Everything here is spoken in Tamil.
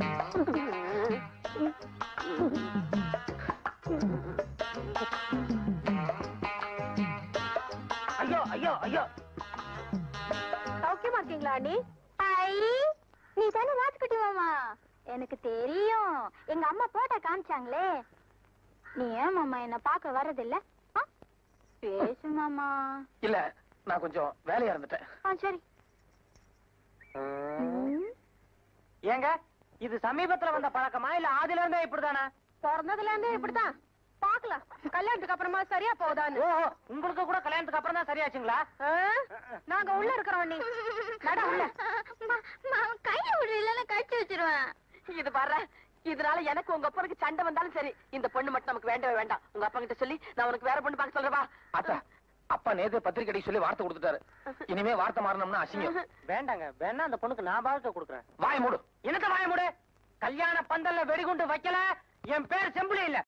ஐயோ ஐயோ ஐயோ சௌக்கியமா இருக்கீங்களா அண்ணி ஐ நீ தானே ராஜ்குட்டி மாமா எனக்கு தெரியும் எங்க அம்மா போட்டோ காமிச்சாங்களே நீ ஏன் மாமா என்ன பார்க்க வர்றதில்ல ஆ? பேசு மாமா இல்ல நான் கொஞ்சம் வேலையா இருந்துட்டேன் ஆ சரி ம். ஏங்க இது சமீபத்துல வந்த பழக்கமா இல்ல ஆதில இருந்தே இப்படிதானா பிறந்ததுல இருந்தே இப்படிதான் பாக்கலாம் கல்யாணத்துக்கு அப்புறமா சரியா போகுதான்னு ஓ உங்களுக்கு கூட கல்யாணத்துக்கு அப்புறம் தான் சரியாச்சுங்களா ஆ? நாங்க உள்ள இருக்கிறோம் நீ நட உள்ள கைய விடு இல்லைன்னா கட்டி வச்சிருவேன் இது பாரு இதனால எனக்கு உங்க அப்பனுக்கு சண்டை வந்தாலும் சரி இந்த பொண்ணு மட்டும் நமக்கு வேண்டவே வேண்டாம் உங்க அப்பா கிட்ட சொல்லி நான் உனக்கு வேற பொண்ணு பார்க்க சொல்றவா அத்தா அப்பா நேத்து பத்திரிக்கை அடிக்க சொல்லி வார்த்தை கொடுத்துட்டாரு இனிமே வார்த்தை மாறணும்னா அசிங்கம் வேண்டாங்க வேணா அந்த பொண்ணுக்கு நான் வாழ்க்கை கொடுக்குறேன் வாய் மூடு என்னத்த வாய முடு கல்யாண பந்தல்ல வெடிகுண்டு வைக்கல என் பேர் செம்புலி இல்ல